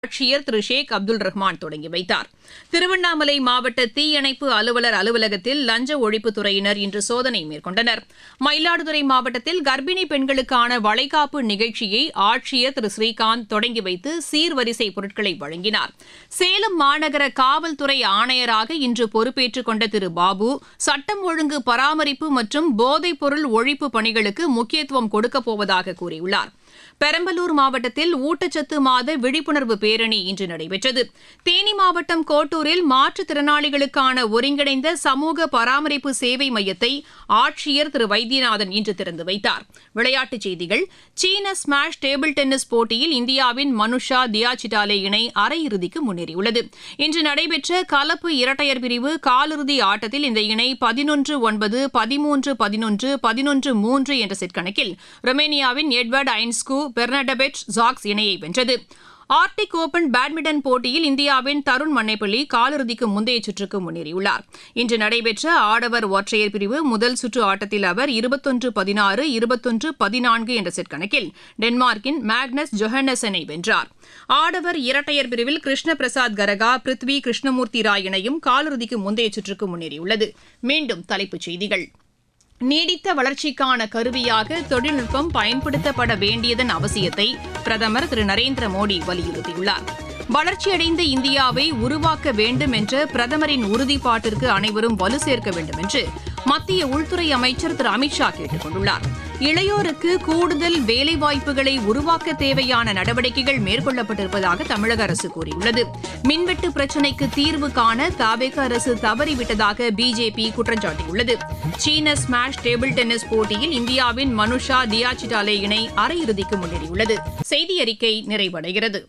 ஆட்சியர் திரு ஷேக் அப்துல் ரஹ்மான் தொடங்கி வைத்தார் திருவண்ணாமலை மாவட்ட தீயணைப்பு அலுவலர் அலுவலகத்தில் லஞ்ச ஒழிப்புத்துறையினர் இன்று சோதனை மேற்கொண்டனர் மயிலாடுதுறை மாவட்டத்தில் கர்ப்பிணி பெண்களுக்கான வளைகாப்பு நிகழ்ச்சியை ஆட்சியர் திரு ஸ்ரீகாந்த் தொடங்கி வைத்து சீர்வரிசை பொருட்களை வழங்கினார் சேலம் மாநகர காவல்துறை ஆணையராக இன்று பொறுப்பேற்றுக் கொண்ட திரு பாபு சட்டம் ஒழுங்கு பராமரிப்பு மற்றும் போதைப்பொருள் ஒழிப்பு பணிகளுக்கு முக்கியத்துவம் கொடுக்கப் போவதாக கூறியுள்ளார் பெரம்பலூர் மாவட்டத்தில் ஊட்டச்சத்து மாத விழிப்புணர்வு பேரணி இன்று நடைபெற்றது தேனி மாவட்டம் கோட்டூரில் மாற்றுத்திறனாளிகளுக்கான ஒருங்கிணைந்த சமூக பராமரிப்பு சேவை மையத்தை ஆட்சியர் திரு வைத்தியநாதன் இன்று திறந்து வைத்தார் விளையாட்டுச் செய்திகள் சீன ஸ்மாஷ் டேபிள் டென்னிஸ் போட்டியில் இந்தியாவின் மனுஷா தியாசிட்டாலே இணை அரையிறுதிக்கு முன்னேறியுள்ளது இன்று நடைபெற்ற கலப்பு இரட்டையர் பிரிவு காலிறுதி ஆட்டத்தில் இந்த இணை பதினொன்று ஒன்பது பதிமூன்று பதினொன்று பதினொன்று மூன்று என்ற செட் கணக்கில் ரொமேனியாவின் எட்வர்ட் ஐன்ஸ்கு பெர்னடபெட் ஜாக்ஸ் இணையை வென்றது ஆர்டிக் ஓபன் பேட்மிண்டன் போட்டியில் இந்தியாவின் தருண் மன்னைப்பள்ளி காலிறுதிக்கு முந்தைய சுற்றுக்கு முன்னேறியுள்ளார் இன்று நடைபெற்ற ஆடவர் ஒற்றையர் பிரிவு முதல் சுற்று ஆட்டத்தில் அவர் இருபத்தொன்று பதினாறு இருபத்தொன்று பதினான்கு என்ற செட் கணக்கில் டென்மார்க்கின் மேக்னஸ் ஜொஹன்னசனை வென்றார் ஆடவர் இரட்டையர் பிரிவில் கிருஷ்ண பிரசாத் கரகா பிருத்வி கிருஷ்ணமூர்த்தி ராய் இணையும் காலிறுதிக்கு முந்தைய சுற்றுக்கு முன்னேறியுள்ளது மீண்டும் தலைப்புச் செய்திகள் நீடித்த வளர்ச்சிக்கான கருவியாக தொழில்நுட்பம் பயன்படுத்தப்பட வேண்டியதன் அவசியத்தை பிரதமர் திரு நரேந்திர மோடி வலியுறுத்தியுள்ளார் வளர்ச்சியடைந்த இந்தியாவை உருவாக்க வேண்டும் என்ற பிரதமரின் உறுதிப்பாட்டிற்கு அனைவரும் வலு சேர்க்க வேண்டும் என்று மத்திய உள்துறை அமைச்சர் திரு அமித்ஷா கேட்டுக் கொண்டுள்ளார் இளையோருக்கு கூடுதல் வேலைவாய்ப்புகளை உருவாக்க தேவையான நடவடிக்கைகள் மேற்கொள்ளப்பட்டிருப்பதாக தமிழக அரசு கூறியுள்ளது மின்வெட்டு பிரச்சினைக்கு தீர்வு காண தாவேக அரசு தவறிவிட்டதாக பிஜேபி குற்றம் சாட்டியுள்ளது சீன ஸ்மாஷ் டேபிள் டென்னிஸ் போட்டியில் இந்தியாவின் மனுஷா தியாசிட்டாலே இணை அரையிறுதிக்கு முன்னேறியுள்ளது செய்தி அறிக்கை நிறைவடைகிறது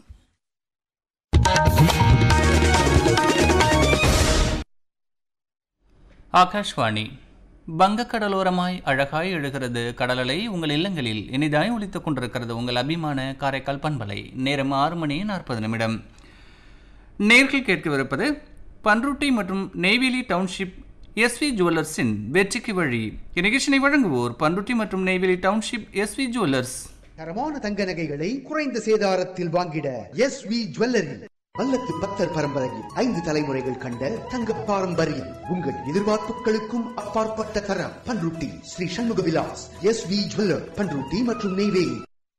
ஆகாஷ்வாணி வங்கக்கடலோரமாய் அழகாய் எழுகிறது கடலலை உங்கள் இல்லங்களில் இனிதாய் ஒலித்துக் கொண்டிருக்கிறது உங்கள் அபிமான காரைக்கால் பண்பலை நேரம் ஆறு மணி நாற்பது நிமிடம் நேர்கள் கேட்கவிருப்பது பன்ருட்டி மற்றும் நெய்வேலி டவுன்ஷிப் எஸ்வி ஜுவல்லர்ஸின் வெற்றிக்கு வழி இந்நிகழ்ச்சியை வழங்குவோர் பன்ருட்டி மற்றும் நெய்வேலி டவுன்ஷிப் எஸ்வி ஜுவல்லர்ஸ் தரமான தங்க நகைகளை குறைந்த சேதாரத்தில் வாங்கிட எஸ் வி ஜுவல்லரி வல்லத்து பத்தர் பரம்பரையில் ஐந்து தலைமுறைகள் கண்ட தங்க பாரம்பரியம் உங்கள் எதிர்பார்ப்புகளுக்கும் அப்பாற்பட்ட தரம் Panruti Sri Shanmuga Vilas S V jeweller Panruti மற்றும் நெய்வேலி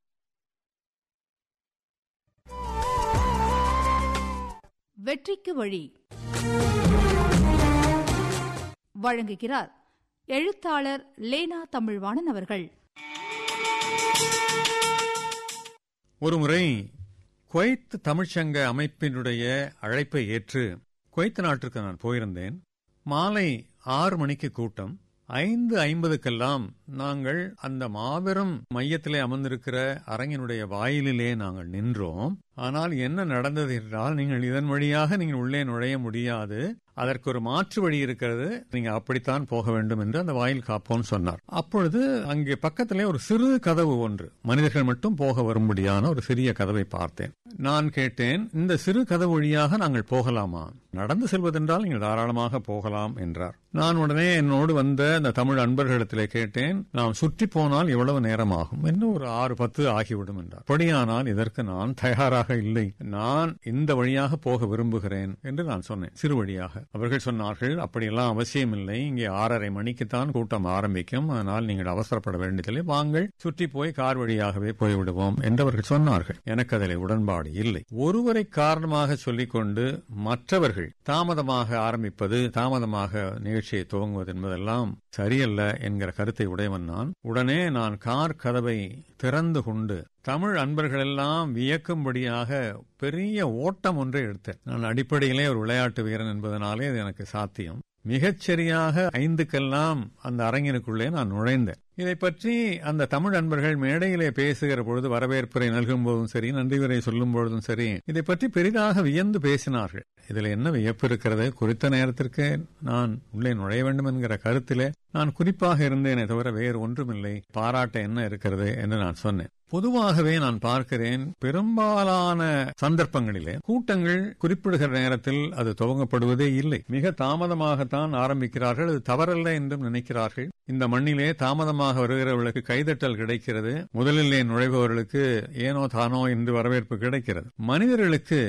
வெற்றிக்கு வழி வழங்குகிறார் எழுத்தாளர் லேனா தமிழ்வாணன் அவர்கள் ஒருமுறை குவைத் தமிழ்ச்சங்க அமைப்பினுடைய அழைப்பை ஏற்று குவைத் நாட்டிற்கு நான் போயிருந்தேன் மாலை ஆறு மணிக்கு கூட்டம் ஐந்து ஐம்பதுக்கெல்லாம் நாங்கள் அந்த மாபெரும் மையத்திலே அமர்ந்திருக்கிற அரங்கினுடைய வாயிலிலே நாங்கள் நின்றோம் ஆனால் என்ன நடந்தது என்றால் நீங்கள் இதன் வழியாக நீங்கள் உள்ளே நுழைய முடியாது அதற்கு ஒரு மாற்று வழி இருக்கிறது நீங்க அப்படித்தான் போக வேண்டும் என்று அந்த வாயில் காப்போம் சொன்னார் அப்பொழுது அங்கே பக்கத்திலே ஒரு சிறு கதவு ஒன்று மனிதர்கள் மட்டும் போக வரும்படியான ஒரு சிறிய கதவை பார்த்தேன் நான் கேட்டேன் இந்த சிறு கதவு வழியாக நாங்கள் போகலாமா நடந்து செல்வதென்றால் நீங்கள் தாராளமாக போகலாம் என்றார் நான் உடனே என்னோடு வந்த அந்த தமிழ் அன்பர்களிடத்திலே கேட்டேன் நாம் சுற்றி போனால் எவ்வளவு நேரம் ஆகும் என்று ஒரு ஆறு பத்து ஆகிவிடும் என்றார் அப்படியானால் இதற்கு நான் தயாராக இல்லை நான் இந்த வழியாக போக விரும்புகிறேன் என்று நான் சொன்னேன் சிறு வழியாக அவர்கள் சொன்னார்கள் அப்படியெல்லாம் அவசியம் இல்லை இங்கே ஆறரை மணிக்குத்தான் கூட்டம் ஆரம்பிக்கும் அதனால் நீங்கள் அவசரப்பட வேண்டியதில்லை வாங்கள் சுற்றி போய் கார் வழியாகவே போய்விடுவோம் என்று அவர்கள் சொன்னார்கள் எனக்கு அதில் உடன்பாடு இல்லை ஒருவரை காரணமாக சொல்லிக்கொண்டு மற்றவர்கள் தாமதமாக ஆரம்பிப்பது தாமதமாக நிகழ்ச்சியை துவங்குவது என்பதெல்லாம் சரியல்ல என்கிற கருத்தை உடையவன் நான் உடனே நான் கார் கதவை திறந்து கொண்டு தமிழ் அன்பர்களெல்லாம் வியக்கும்படியாக பெரிய ஓட்டம் ஒன்றை எடுத்தேன் நான் அடிப்படையிலே ஒரு விளையாட்டு வீரன் என்பதனாலே இது எனக்கு சாத்தியம் மிகச்சரியாக ஐந்துக்கெல்லாம் அந்த அரங்கினுக்குள்ளே நான் நுழைந்தேன் இதை பற்றி அந்த தமிழ் அன்பர்கள் மேடையிலே பேசுகிற பொழுது வரவேற்புரை நல்கும் போதும் சரி நன்றிவுரை சொல்லும் பொழுதும் சரி இதை பற்றி பெரிதாக வியந்து பேசினார்கள் இதுல என்ன வியப்பு இருக்கிறது குறித்த நேரத்திற்கு நான் உள்ளே நுழைய வேண்டும் என்கிற கருத்திலே நான் குறிப்பாக இருந்தேனே தவிர வேறு ஒன்றுமில்லை பாராட்ட என்ன இருக்கிறது என்று நான் சொன்னேன் பொதுவாகவே நான் பார்க்கிறேன் பெரும்பாலான சந்தர்ப்பங்களிலே கூட்டங்கள் குறிப்பிடுகிற நேரத்தில் அது துவங்கப்படுவதே இல்லை மிக தாமதமாகத்தான் ஆரம்பிக்கிறார்கள் அது தவறல்ல என்றும் நினைக்கிறார்கள் இந்த மண்ணிலே தாமதமாக வருகிறவர்களுக்கு கைதட்டல் கிடைக்கிறது முதலிலே நுழைபவர்களுக்கு ஏனோ தானோ என்று வரவேற்பு கிடைக்கிறது மனிதர்களுக்கு